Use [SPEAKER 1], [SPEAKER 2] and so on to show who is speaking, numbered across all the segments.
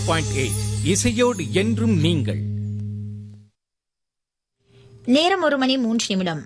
[SPEAKER 1] point eight இசையோடு என்றும் நீங்கள்
[SPEAKER 2] நேரம் ஒரு மணி மூன்று நிமிடம்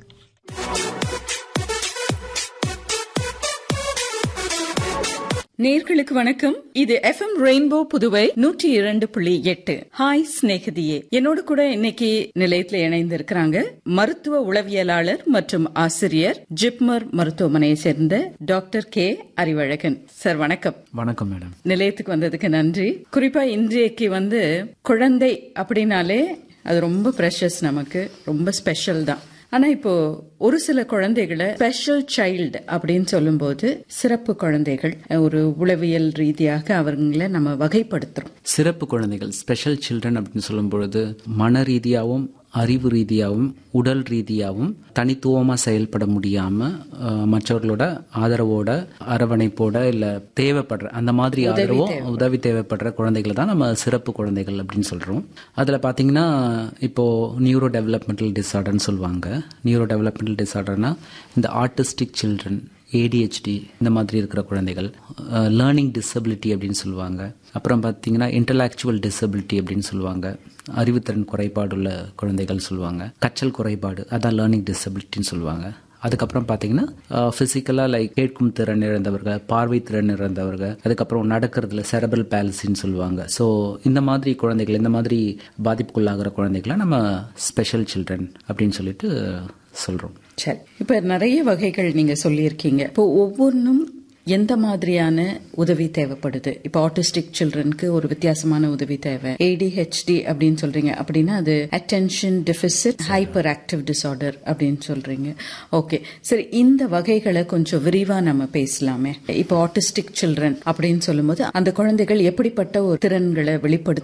[SPEAKER 3] நேர்களுக்கு வணக்கம் இது எஃப்எம் ரெயின்போ புதுவை நூற்றி இரண்டு புள்ளி எட்டு ஹாய் ஸ்நேகிதியே என்னோடு கூட இன்னைக்கு நிலையத்தில் இணைந்து இருக்கிறாங்க மருத்துவ உளவியலாளர் மற்றும் ஆசிரியர் ஜிப்மர் மருத்துவமனையை சேர்ந்த டாக்டர் கே அறிவழகன் சார் வணக்கம்
[SPEAKER 4] வணக்கம் மேடம்
[SPEAKER 3] நிலையத்துக்கு வந்ததுக்கு நன்றி குறிப்பா இன்றைக்கு வந்து குழந்தை அப்படின்னாலே அது ரொம்ப ப்ரெஷஸ் நமக்கு ரொம்ப ஸ்பெஷல் தான் ஆனா இப்போ ஒரு சில குழந்தைகளை ஸ்பெஷல் சைல்டு அப்படின்னு சொல்லும்போது சிறப்பு குழந்தைகள் ஒரு உளவியல் ரீதியாக அவங்கள நம்ம வகைப்படுத்துறோம்
[SPEAKER 4] சிறப்பு குழந்தைகள் ஸ்பெஷல் சில்ட்ரன் அப்படின்னு சொல்லும் பொழுது மன ரீதியாகவும் அறிவு ரீதியாகவும் உடல் ரீதியாகவும் தனித்துவமாக செயல்பட முடியாம அஹ், மற்றவர்களோட ஆதரவோட அரவணைப்போட இல்ல தேவைப்படுற அந்த மாதிரி ஆதரவோ உதவி தேவைப்படுற குழந்தைகளை தான் நம்ம சிறப்பு குழந்தைகள் அப்படின்னு சொல்றோம் அதுல பாத்தீங்கன்னா இப்போ நியூரோ டெவலப்மெண்டல் டிசார்டர்னு சொல்லுவாங்க நியூரோ டெவலப்மெண்டல் டிசார்டர்னா இந்த ஆர்டிஸ்டிக் சில்ட்ரன் ஏடிஹெச்டி இந்த மாதிரி இருக்கிற குழந்தைகள் லேர்னிங் டிசபிலிட்டி அப்படின்னு சொல்லுவாங்க அப்புறம் பார்த்தீங்கன்னா இன்டலாக்சுவல் டிசபிலிட்டி அப்படின்னு சொல்லுவாங்க அறிவுத்திறன் குறைபாடுள்ள குழந்தைகள் சொல்லுவாங்க கற்றல் குறைபாடு அதான் லேர்னிங் டிசபிலிட்டின்னு சொல்லுவாங்க அதுக்கப்புறம் பார்த்தீங்கன்னா ஃபிசிக்கலாக லைக் கேட்கும் திறன் இழந்தவர்கள் பார்வை திறன் இழந்தவர்கள் அதுக்கப்புறம் நடக்கிறதுல செரபல் பேலசின்னு சொல்லுவாங்க ஸோ இந்த மாதிரி குழந்தைகள் இந்த மாதிரி பாதிப்புக்குள்ளாகிற குழந்தைகளை நம்ம ஸ்பெஷல் சில்ட்ரன் அப்படின்னு சொல்லிட்டு சொல்கிறோம்
[SPEAKER 3] சரி இப்ப நிறைய வகைகள் நீங்க சொல்லியிருக்கீங்க இப்போ ஒவ்வொன்றும் எந்த மாதிரியான உதவி தேவைப்படுது இப்போ ஆட்டிஸ்டிக் சில்ட்ரனுக்கு ஒரு வித்தியாசமான உதவி தேவை ஏடிஹெச்டி அப்படின்னு சொல்றீங்க அப்படின்னா அது attention deficit hyperactive disorder அப்படின்னு சொல்றீங்க ஓகே சரி இந்த வகைகளை கொஞ்சம் விரிவா நம்ம பேசலாமே இப்போ ஆட்டிஸ்டிக் சில்ட்ரன் அப்படின்னு சொல்லும்போது அந்த குழந்தைகள் எப்படிப்பட்ட ஒரு திறன்களை வெளிப்படுத்த